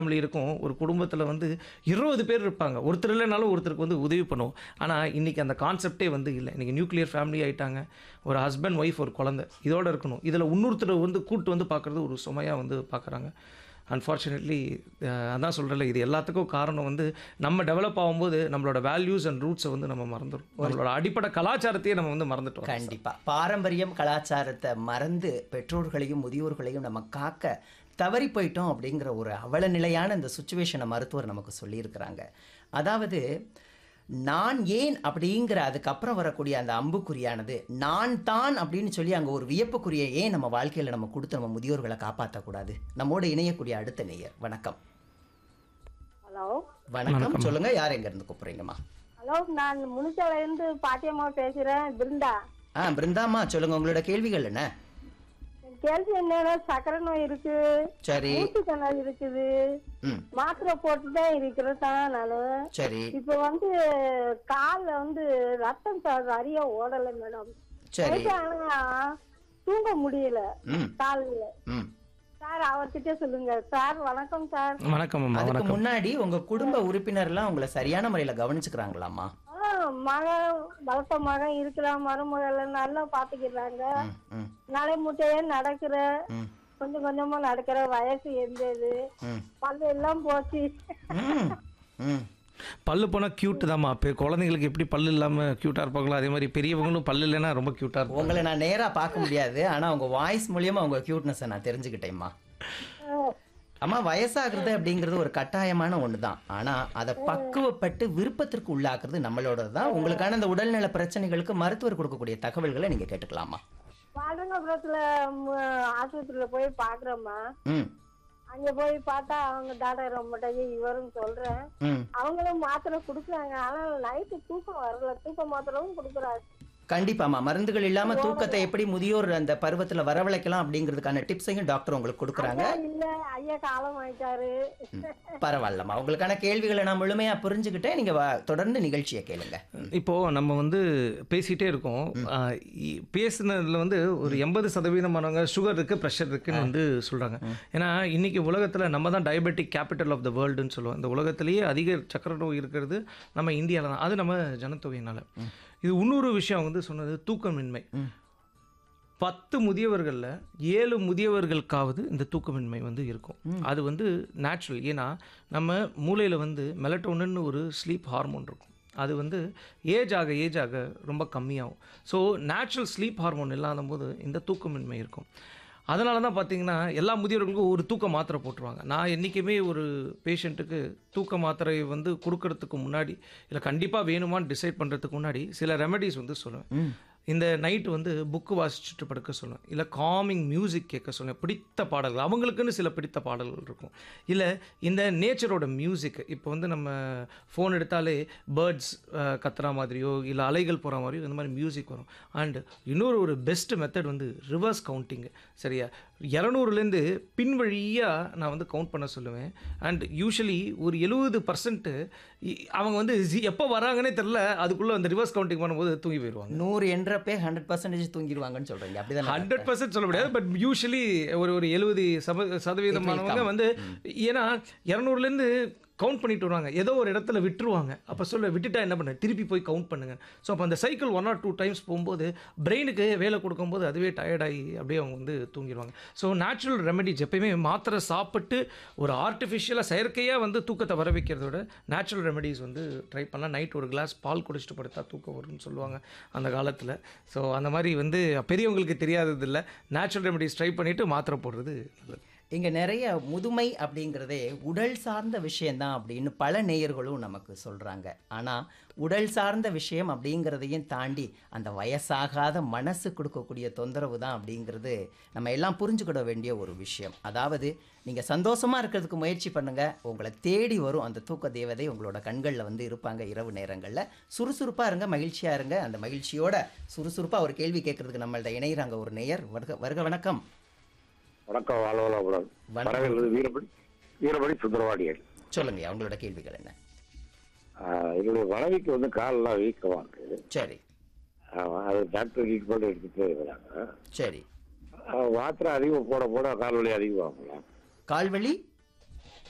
Family இருக்கும் ஒரு குடும்பத்தில் வந்து இருபது பேர் இருப்பாங்க ஒருத்தர் இல்லைனாலும் ஒருத்தருக்கு வந்து உதவி பண்ணுவோம் ஆனால் இன்றைக்கி அந்த கான்செப்டே வந்து இல்லை இன்றைக்கி நியூக்ளியர் ஃபேமிலி ஆயிட்டாங்க ஒரு ஹஸ்பண்ட் ஒய்ஃப் ஒரு குழந்தை இதோட இருக்கணும் இதில் இன்னொருத்தர் வந்து கூட்டு வந்து பார்க்குறது ஒரு சுமையாக வந்து பார்க்குறாங்க அன்ஃபார்ச்சுனேட்லி அதான் சொல்கிறல இது எல்லாத்துக்கும் காரணம் வந்து நம்ம டெவலப் ஆகும்போது நம்மளோட வேல்யூஸ் அண்ட் ரூட்ஸை வந்து நம்ம மறந்துடும் நம்மளோட அடிப்படை கலாச்சாரத்தையே நம்ம வந்து மறந்துட்டோம் கண்டிப்பா பாரம்பரியம் கலாச்சாரத்தை மறந்து பெற்றோர்களையும் முதியோர்களையும் நம்ம காக்க தவறி போயிட்டோம் அப்படிங்கிற ஒரு அவல நிலையான இந்த சுச்சுவேஷனை மருத்துவர் நமக்கு சொல்லியிருக்கிறாங்க அதாவது நான் ஏன் அப்படிங்கிற அதுக்கப்புறம் வரக்கூடிய அந்த அம்புக்குறியானது நான் தான் அப்படின்னு சொல்லி அங்கே ஒரு வியப்புக்குரிய ஏன் நம்ம வாழ்க்கையில் நம்ம கொடுத்து நம்ம முதியோர்களை காப்பாற்றக்கூடாது நம்மோடு இணையக்கூடிய அடுத்த நேயர் வணக்கம் ஹலோ வணக்கம் சொல்லுங்க யார் எங்க இருந்து கூப்பிடுறீங்கம்மா ஹலோ நான் முனிச்சால இருந்து பாட்டியம்மா பேசுறேன் பிருந்தா ஆ பிருந்தாம்மா சொல்லுங்க உங்களோட கேள்விகள் என்ன என் கேள்வி என்னன்னா சக்கரை நோய் இருக்கு சரி மூச்சுக்கணல் இருக்குது ம் மாத்திரை போட்டுதான் இருக்கிறேன் தான் நானு சரி இப்ப வந்து கால்ல வந்து ரத்தம் சரியா ஓடல மேடம் சரி ஆனா தூங்க முடியல ம் கால்ல ம் சார் அவர்கிட்ட சொல்லுங்க சார் வணக்கம் சார் வணக்கம் அம்மா அதுக்கு வணக்கம் முன்னாடி உங்க குடும்ப உறுப்பினர்லாம் உங்களை சரியான முறையில கவனிச்சுக்கிறாங்களாமா ஆ, மகன் வளர்த்த மகன் இருக்கிறான் மருமகள் நல்லா பாத்துக்கிறாங்க ம், ம், நடை முட்டையே நடக்கிற ம், கொஞ்சம் கொஞ்சமா நடக்கிற வயசு எந்தது ம், பல்லு எல்லாம் போச்சு ம், ம். பல்லு போனால் க்யூட் தான்மா இப்போ குழந்தைங்களுக்கு எப்படி பல்லு இல்லாமல் க்யூட்டாக இருப்பாங்களோ அதே மாதிரி பெரியவங்களும் பல்லு இல்லைன்னா ரொம்ப க்யூட்டாக இருக்கும் உங்களை நான் நேரா பார்க்க முடியாது ஆனா உங்க வாய்ஸ் மூலியமா உங்க கியூட்னஸை நான் தெரிஞ்சுக்கிட்டேம்மா அம்மா வயசாகிறது அப்படிங்கிறது ஒரு கட்டாயமான ஒன்று தான் ஆனால் அதை பக்குவப்பட்டு விருப்பத்திற்கு உள்ளாக்குறது நம்மளோட தான் உங்களுக்கான அந்த உடல்நல பிரச்சனைகளுக்கு மருத்துவர் கொடுக்கக்கூடிய தகவல்களை நீங்க கேட்டுக்கலாமா பாடங்கபுரத்துல ஆஸ்பத்திரியில போய் பாக்குறோம்மா ம் அங்க போய் பார்த்தா அவங்க டாக்டர் ரொம்ப இவரும் சொல்றேன் ம் அவங்களும் மாத்திரை குடுக்குறாங்க ஆனா நைட்டு தூக்கம் வரல தூக்க மாத்திரவும் குடுக்குறாங்க கண்டிப்பாம்மா மருந்துகள் இல்லாம தூக்கத்தை எப்படி முதியோர் அந்த பருவத்துல வரவழைக்கலாம் அப்படிங்கிறதுக்கான டிப்ஸையும் டாக்டர் உங்களுக்கு கொடுக்குறாங்க ஐயா இல்ல ஐயா காலம் ஆயிட்டாரு பரவாயில்லம்மா உங்களுக்கான கேள்விகளை நான் முழுமையா புரிஞ்சுக்கிட்டேன் நீங்க வா- தொடர்ந்து நிகழ்ச்சியை கேளுங்க இப்போது நம்ம வந்து பேசிகிட்டே இருக்கோம் ஆஹ் இ- பேசுனதுல வந்து ஒரு எண்பது சதவீதமானவங்க சுகர் இருக்குது ப்ரெஷர் இருக்குன்னு வந்து சொல்கிறாங்க ஏன்னா இன்றைக்கி உலகத்தில் நம்ம தான் டயபெட்டிக் கேபிட்டல் ஆஃப் த வேர்ல்டுன்னு சொல்லுவோம் இந்த உலகத்திலேயே அதிக சக்கரை நோய் இருக்கிறது நம்ம இந்தியாவில் தான் அது நம்ம ஜனத்தொகையினால இது இன்னொரு விஷயம் வந்து சொன்னது தூக்கமின்மை பத்து முதியவர்களில் ஏழு முதியவர்களுக்காவது இந்த தூக்கமின்மை வந்து இருக்கும் அது வந்து நேச்சுரல் ஏன்னா நம்ம மூளையில் வந்து மெலட்டோனன்னு ஒரு ஸ்லீப் ஹார்மோன் இருக்கும் அது வந்து ஏஜ் ஆக ஏஜ் ஆக ரொம்ப கம்மியாகும் ஸோ நேச்சுரல் ஸ்லீப் ஹார்மோன் இல்லாத போது இந்த தூக்கமின்மை இருக்கும் அதனால தான் பார்த்தீங்கன்னா எல்லா முதியோர்களுக்கும் ஒரு தூக்க மாத்திரை போட்டுருவாங்க நான் என்றைக்குமே ஒரு பேஷண்ட்டுக்கு தூக்க மாத்திரை வந்து கொடுக்கறதுக்கு முன்னாடி இல்லை கண்டிப்பாக வேணுமான்னு டிசைட் பண்ணுறதுக்கு முன்னாடி சில ரெமெடிஸ் வந்து சொல்லுவேன் இந்த நைட் வந்து புக்கு வாசிச்சுட்டு படுக்க சொல்லுவேன் இல்லை காமிங் மியூசிக் கேட்க சொல்லுவேன் பிடித்த பாடல்கள் அவங்களுக்குன்னு சில பிடித்த பாடல்கள் இருக்கும் இல்லை இந்த நேச்சரோட மியூசிக் இப்போ வந்து நம்ம ஃபோன் எடுத்தாலே பேர்ட்ஸ் கத்துற மாதிரியோ இல்லை அலைகள் போகிற மாதிரியோ இந்த மாதிரி மியூசிக் வரும் அண்ட் இன்னொரு ஒரு பெஸ்ட் மெத்தட் வந்து ரிவர்ஸ் கவுண்டிங்கு சரியா இரநூறுலேருந்து பின் வழியாக நான் வந்து கவுண்ட் பண்ண சொல்லுவேன் அண்ட் யூஸ்வலி ஒரு எழுபது பர்சன்ட்டு அவங்க வந்து zi- எப்போ வராங்கன்னே தெரில அதுக்குள்ளே அந்த ரிவர்ஸ் கவுண்டிங் பண்ணும்போது தூங்கி போயிடுவாங்க நூறு என்றப்பே ஹண்ட்ரட் பர்சன்டேஜ் தூங்கிடுவாங்கன்னு சொல்றீங்க அப்படிதான் ஹண்ட்ரட் பர்சன்ட் சொல்ல முடியாது பட் யூஸ்வலி ஒரு ஒரு எழுபது சம சதவீதமானவங்க வந்து ஏன்னா இரநூறுலேருந்து கவுண்ட் பண்ணிட்டு வருவாங்க ஏதோ ஒரு இடத்துல விட்டுருவாங்க அப்போ சொல்ல விட்டுட்டா என்ன பண்ண திருப்பி போய் கவுண்ட் பண்ணுங்க ஸோ அப்போ அந்த cycle one or two times போகும்போது பிரெயினுக்கு வேலை கொடுக்கும்போது அதுவே டயர்டாகி அப்படியே அவங்க வந்து தூங்கிடுவாங்க ஸோ நேச்சுரல் ரெமெடிஸ் எப்பயுமே மாத்திரை சாப்பிட்டு ஒரு ஆர்டிஃபிஷியலாக செயற்கையாக வந்து தூக்கத்தை வர வைக்கிறத விட நேச்சுரல் ரெமெடிஸ் வந்து ட்ரை பண்ணலாம் நைட் ஒரு கிளாஸ் பால் குடிச்சிட்டு படுத்தா தூக்கம் வரும்னு சொல்லுவாங்க அந்த காலத்தில் ஸோ அந்த மாதிரி வந்து பெரியவங்களுக்கு தெரியாதது இல்லை நேச்சுரல் ரெமெடிஸ் ட்ரை பண்ணிவிட்டு மாத்திரை போடுறது நல்லது இங்க நிறைய முதுமை அப்படிங்கிறதே உடல் சார்ந்த விஷயம்தான் அப்படின்னு பல நேயர்களும் நமக்கு சொல்றாங்க ஆனா உடல் சார்ந்த விஷயம் அப்படிங்கிறதையும் தாண்டி அந்த வயசாகாத மனசு கொடுக்கக்கூடிய தொந்தரவு தான் அப்படிங்கிறது நம்ம எல்லாம் புரிஞ்சுக்கிட வேண்டிய ஒரு விஷயம் அதாவது நீங்க சந்தோஷமா இருக்கிறதுக்கு முயற்சி பண்ணுங்க உங்களை தேடி வரும் அந்த தூக்க தேவதை உங்களோட கண்களில் வந்து இருப்பாங்க இரவு நேரங்களில் சுறுசுறுப்பா இருங்க மகிழ்ச்சியா இருங்க அந்த மகிழ்ச்சியோட சுறுசுறுப்பா ஒரு கேள்வி கேட்கறதுக்கு நம்மள்ட்ட இணைகிறாங்க ஒரு நேயர் வருக வருக வணக்கம் வணக்கம் வாழ்வலாபுரம் வணக்கம். வரவேற்பது வீரபடி வீரபடி சுந்தரவாடியர் சொல்லுங்க அவங்களோட கேள்விகள் என்ன ஆஹ் என்னுடைய மனைவிக்கு வந்து காலெல்லாம் வீக்கமா இருக்கு சரி ஆமா, அது டாக்டர் ட்ரீட்மெண்ட் எடுத்துட்டு இருக்கிறாங்க சரி ஆஹ் மாத்திரை அதிகம் போட போட கால் வலி அதிகமாகலாம் கால்வலி